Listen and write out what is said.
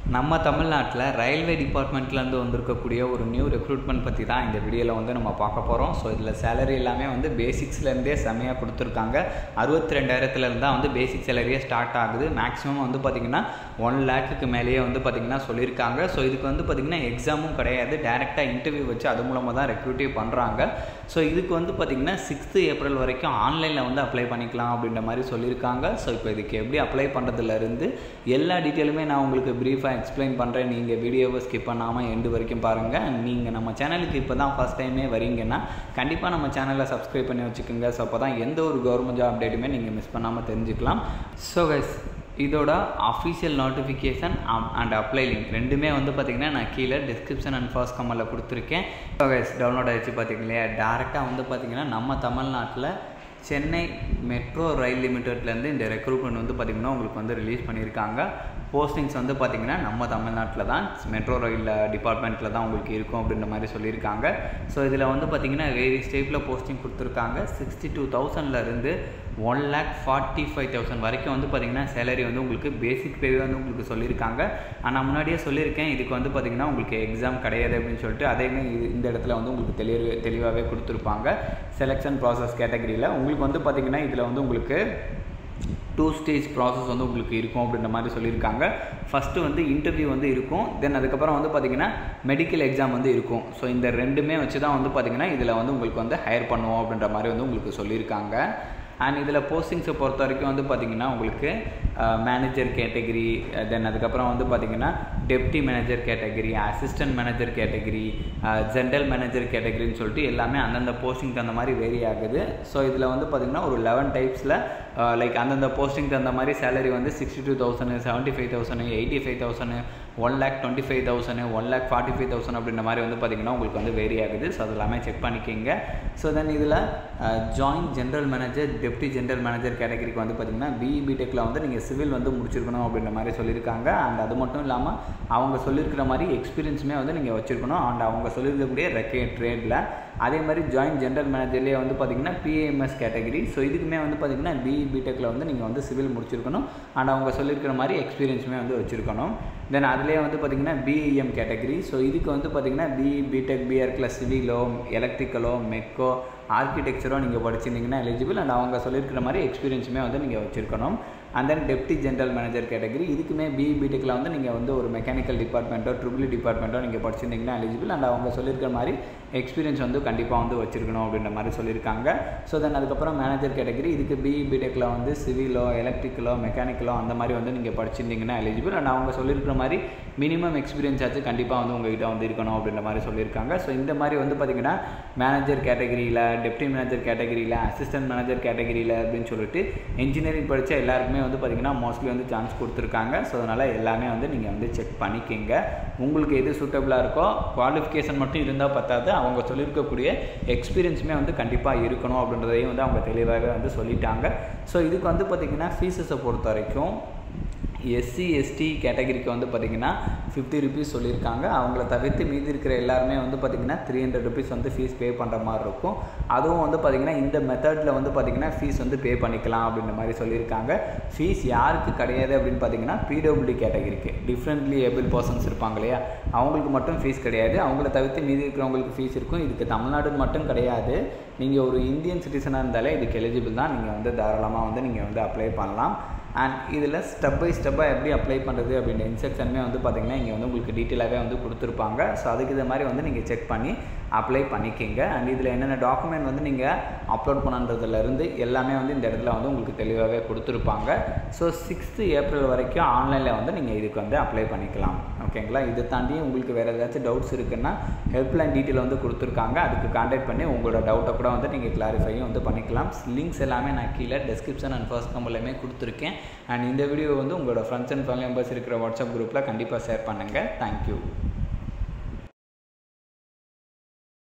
நம்ம தமிழ்நாட்டில் ரயில்வே டிபார்ட்மெண்ட்லேருந்து வந்திருக்கக்கூடிய ஒரு நியூ ரெக்ரூட்மெண்ட் பற்றி தான் இந்த வீடியோவில் வந்து நம்ம பார்க்க போகிறோம் ஸோ இதில் சேலரி எல்லாமே வந்து பேசிக்ஸ்லேருந்தே செம்மையாக கொடுத்துருக்காங்க அறுபத்தி ரெண்டாயிரத்துலேருந்து தான் வந்து பேசிக் சேலரியே ஸ்டார்ட் ஆகுது மேக்ஸிமம் வந்து பார்த்திங்கன்னா ஒன் லேக்குக்கு மேலேயே வந்து பார்த்திங்கன்னா சொல்லியிருக்காங்க ஸோ இதுக்கு வந்து பார்த்திங்கன்னா எக்ஸாமும் கிடையாது டேரெக்டாக இன்டர்வியூ வச்சு அது மூலமாக தான் ரெக்ரூட்டிவ் பண்ணுறாங்க ஸோ இதுக்கு வந்து பார்த்திங்கன்னா சிக்ஸ்த்து ஏப்ரல் வரைக்கும் ஆன்லைனில் வந்து அப்ளை பண்ணிக்கலாம் அப்படின்ற மாதிரி சொல்லியிருக்காங்க ஸோ இப்போ இதுக்கு எப்படி அப்ளை பண்ணுறதுலேருந்து எல்லா டீட்டெயிலுமே நான் உங்களுக்கு ப்ரீஃபாக எக்ஸ்பிளைன் பண்ணுறேன் நீங்கள் வீடியோவை ஸ்கிப் பண்ணாமல் எண்டு வரைக்கும் பாருங்கள் நீங்கள் நம்ம சேனலுக்கு இப்போ தான் ஃபஸ்ட் டைமே வரீங்கன்னா கண்டிப்பாக நம்ம சேனலை சப்ஸ்கிரைப் பண்ணி வச்சுக்கோங்க ஸோ அப்போ தான் எந்த ஒரு கவர்மெண்ட் ஜாப் அப்டேட்டுமே நீங்கள் மிஸ் பண்ணாமல் தெரிஞ்சுக்கலாம் ஸோ கைஸ் இதோட official notification and apply link ரெண்டுமே வந்து பார்த்திங்கன்னா நான் கீழே டிஸ்கிரிப்ஷன் அண்ட் ஃபர்ஸ்ட் கம்மலில் கொடுத்துருக்கேன் ஸோ கைஸ் டவுன்லோட் ஆகிடுச்சு பார்த்தீங்க இல்லையா டேரெக்டாக வந்து பார்த்திங்கன்னா நம்ம தமிழ்நாட்டில் சென்னை மெட்ரோ ரயில் லிமிட்டட்லேருந்து இந்த ரெக்ரூட்மெண்ட் வந்து பார்த்திங்கன்னா உங்களுக்கு வந்து ரிலீஸ் பண்ணியிருக்காங்க போஸ்டிங்ஸ் வந்து பார்த்திங்கன்னா நம்ம தமிழ்நாட்டில் தான் மெட்ரோ ரயில் டிபார்ட்மெண்ட்டில் தான் உங்களுக்கு இருக்கும் அப்படின்ற மாதிரி சொல்லியிருக்காங்க ஸோ இதில் வந்து பார்த்திங்கன்னா வேரியஸ் டைப்பில் போஸ்டிங் கொடுத்துருக்காங்க சிக்ஸ்டி டூ தௌசண்ட்லேருந்து one lakh forty five thousand வரைக்கும் வந்து பார்த்திங்கன்னா சேலரி வந்து உங்களுக்கு பேசிக் பேவே வந்து உங்களுக்கு சொல்லியிருக்காங்க ஆனால் முன்னாடியே சொல்லியிருக்கேன் இதுக்கு வந்து பார்த்திங்கன்னா உங்களுக்கு எக்ஸாம் கிடையாது அப்படின்னு சொல்லிட்டு அதேமே இந்த இடத்துல வந்து உங்களுக்கு தெளிவு தெளிவாகவே கொடுத்துருப்பாங்க செலெக்ஷன் ப்ராசஸ் கேட்டகரியில் உங்களுக்கு வந்து பார்த்திங்கன்னா இதில் வந்து உங்களுக்கு டூ ஸ்டேஜ் ப்ராசஸ் வந்து உங்களுக்கு இருக்கும் அப்படின்ற மாதிரி சொல்லியிருக்காங்க ஃபஸ்ட்டு வந்து இன்டர்வியூ வந்து இருக்கும் தென் அதுக்கப்புறம் வந்து பார்த்திங்கன்னா மெடிக்கல் எக்ஸாம் வந்து இருக்கும் ஸோ இந்த ரெண்டுமே வச்சு தான் வந்து பார்த்திங்கன்னா இதில் வந்து உங்களுக்கு வந்து ஹையர் பண்ணுவோம் அப்படின்ற மாதிரி வந்து உங்களுக்கு சொல்லியிருக்காங்க அண்ட் இதில் போஸ்டிங்ஸை பொறுத்த வரைக்கும் வந்து பார்த்திங்கன்னா உங்களுக்கு மேனேஜர் கேட்டகிரி தென் அதுக்கப்புறம் வந்து பார்த்திங்கன்னா deputy manager category assistant manager category general manager கேட்டகிரின்னு சொல்லிட்டு எல்லாமே அந்தந்த போஸ்டிங் தகுந்த மாதிரி வேரி ஆகுது ஸோ இதில் வந்து பார்த்திங்கன்னா ஒரு லெவன் டைப்ஸில் லைக் அந்தந்த போஸ்டிங் தகுந்த மாதிரி சேலரி வந்து sixty two thousand seventy five thousand eighty five thousand one lakh twenty five thousand one lakh forty five thousand அப்படின்ற மாதிரி வந்து பார்த்திங்கன்னா உங்களுக்கு வந்து வேரி ஆகுது ஸோ அது எல்லாமே செக் பண்ணிக்கிங்க ஸோ தென் இதில் joint general manager deputy general manager கேட்டகரிக்கு வந்து பார்த்திங்கன்னா பிஇ பிடெக்கில் வந்து நீங்கள் சிவில் வந்து முடிச்சிருக்கணும் அப்படின்ற மாதிரி சொல்லியிருக்காங்க அண்ட் அது மட்டும் இல்லாமல் அவங்க சொல்லியிருக்கிற மாதிரி எக்ஸ்பீரியன்ஸுமே வந்து நீங்கள் வச்சுருக்கணும் அண்ட் அவங்க சொல்லியிருக்கக்கூடிய ரெக்கே ட்ரேடில் அதே மாதிரி ஜாயின்ட் ஜென்ரல் மேனேஜர்லேயே வந்து பார்த்திங்கன்னா பிஏஎம்எஸ் கேட்டகரி ஸோ இதுக்குமே வந்து பார்த்திங்கன்னா பிஇ பிடெக்கில் வந்து நீங்கள் வந்து சிவில் முடிச்சிருக்கணும் அண்ட் அவங்க சொல்லியிருக்கிற மாதிரி எக்ஸ்பீரியன்ஸுமே வந்து வச்சுருக்கணும் தென் அதுலேயே வந்து பார்த்திங்கன்னா பிஇஎம் கேட்டகரி ஸோ இதுக்கு வந்து பார்த்திங்கன்னா பிஇ பிடெக் பிஆர்க்கில் சிவிலோ எலக்ட்ரிக்கலோ மெக்கோ ஆர்கிடெக்சரோ நீங்கள் படிச்சிருந்தீங்கன்னா எலிஜிபிள் அண்ட் அவங்க சொல்லியிருக்கிற மாதிரி எக்ஸ்பீரியன்ஸுமே வந்து நீங்கள் வச்சுருக்கணும் and then deputy general manager category இதுக்குமே பிஇ பிடெக்கில் வந்து நீங்கள் வந்து ஒரு மெக்கானிக்கல் டிபார்ட்மெண்ட்டோ ட்ரிபிள் டிபார்ட்மெண்ட்டோ நீங்கள் படிச்சிருந்தீங்கன்னா எலிஜிபிள் அண்ட் அவங்க சொல்லியிருக்கிற மாதிரி எக்ஸ்பீரியன்ஸ் வந்து கண்டிப்பாக வந்து வச்சுருக்கணும் அப்படின்ற மாதிரி சொல்லியிருக்காங்க ஸோ தென் அதுக்கப்புறம் மேனேஜர் கேட்டகரி இதுக்கு பிஇ பிடெக்கில் வந்து சிவிலோ எலக்ட்ரிக்கலோ மெக்கானிக்கலோ அந்த மாதிரி வந்து நீங்கள் படிச்சிருந்தீங்கன்னா எலிஜிபிள் அண்ட் அவங்க சொல்லியிருக்கிற மாதிரி மினிமம் எக்ஸ்பீரியன்ஸ் ஆச்சு கண்டிப்பாக வந்து உங்ககிட்ட வந்து இருக்கணும் அப்படின்ற மாதிரி சொல்லியிருக்காங்க ஸோ இந்த மாதிரி வந்து பார்த்திங்கன்னா மேனேஜர் கேட்டகரியில் டெப்டி மேனேஜர் கேட்டகரியில் அசிஸ்டன்ட் மேனேஜர் கேட்டகரியில் அப்படின்னு சொல்லிட்டு இன்ஜினியரிங் படித்த எல்லாருக்குமே வந்து பார்த்திங்கன்னா மோஸ்ட்லி வந்து சான்ஸ் கொடுத்துருக்காங்க ஸோ அதனால் எல்லாமே வந்து நீங்கள் வந்து செக் பண்ணிக்கிங்க உங்களுக்கு எது சூட்டபுளாக இருக்கோ குவாலிஃபிகேஷன் மட்டும் இருந்தால் பத்தாது அவங்க சொல்லியிருக்கக்கூடிய எக்ஸ்பீரியன்ஸுமே வந்து கண்டிப்பாக இருக்கணும் அப்படின்றதையும் வந்து அவங்க தெளிவாக வந்து சொல்லிட்டாங்க ஸோ இதுக்கு வந்து பார்த்திங்கன்னா ஃபீஸஸை பொறுத்த வரைக்கும் எஸ்சி எஸ்டி கேட்டகரிக்கு வந்து பார்த்திங்கன்னா ஃபிஃப்டி ருபீஸ் சொல்லியிருக்காங்க அவங்கள தவிர்த்து மீதி இருக்கிற எல்லாருமே வந்து பார்த்திங்கன்னா த்ரீ ஹண்ட்ரட் ருபீஸ் வந்து ஃபீஸ் பே பண்ணுற மாதிரி இருக்கும் அதுவும் வந்து பார்த்திங்கன்னா இந்த மெத்தடில் வந்து பார்த்திங்கன்னா ஃபீஸ் வந்து பே பண்ணிக்கலாம் அப்படின்ற மாதிரி சொல்லியிருக்காங்க ஃபீஸ் யாருக்கு கிடையாது அப்படின்னு பார்த்தீங்கன்னா பிடபிள்யூடி கேட்டகரிக்கு டிஃப்ரெண்ட்லி ஏபிள் பர்சன்ஸ் இருப்பாங்க இல்லையா அவங்களுக்கு மட்டும் ஃபீஸ் கிடையாது அவங்கள தவிர்த்து மீதி இருக்கிறவங்களுக்கு ஃபீஸ் இருக்கும் இதுக்கு தமிழ்நாடு மட்டும் கிடையாது நீங்கள் ஒரு இந்தியன் சிட்டிசனாக இருந்தாலே இதுக்கு எலிஜிபிள் தான் நீங்கள் வந்து தாராளமாக வந்து நீங்கள் வந்து அப்ளை பண்ணலாம் அண்ட் இதில் ஸ்டெப் பை ஸ்டெப்பாக எப்படி அப்ளை பண்ணுறது அப்படின்ற இன்ஸ்ட்ரக்ஷனுமே வந்து பார்த்திங்கன்னா இங்கே வந்து உங்களுக்கு டீட்டெயிலாகவே வந்து கொடுத்துருப்பாங்க ஸோ அதுக்கு இது மாதிரி வந்து நீங்கள் செக் பண்ணி அப்ளை பண்ணிக்கிங்க அண்ட் இதில் என்னென்ன டாக்குமெண்ட் வந்து நீங்கள் அப்லோட் பண்ணுறதுலேருந்து எல்லாமே வந்து இந்த இடத்துல வந்து உங்களுக்கு தெளிவாகவே கொடுத்துருப்பாங்க ஸோ சிக்ஸ்த்து ஏப்ரல் வரைக்கும் ஆன்லைனில் வந்து நீங்கள் இதுக்கு வந்து அப்ளை பண்ணிக்கலாம் ஓகேங்களா இதை தாண்டி உங்களுக்கு வேறு ஏதாச்சும் டவுட்ஸ் இருக்குன்னா ஹெல்ப்லைன் டீட்டெயில் வந்து கொடுத்துருக்காங்க அதுக்கு கான்டாக்ட் பண்ணி உங்களோட டவுட்டை கூட வந்து நீங்கள் கிளாரிஃபையும் வந்து பண்ணிக்கலாம் லிங்க்ஸ் எல்லாமே நான் கீழே டெஸ்கிரிப்ஷன் அண்ட் ஃபர்ஸ்ட் கம்பெல்லாமே கொடுத்துருக்கேன் அண்ட் இந்த வீடியோ வந்து உங்களோட ஃப்ரெண்ட்ஸ் அண்ட் ஃபேமிலி மெம்பர்ஸ் இருக்கிற வாட்ஸ்அப் குரூப்பில் கண்டிப்பாக ஷேர் பண்ணுங்கள் தேங்க்யூ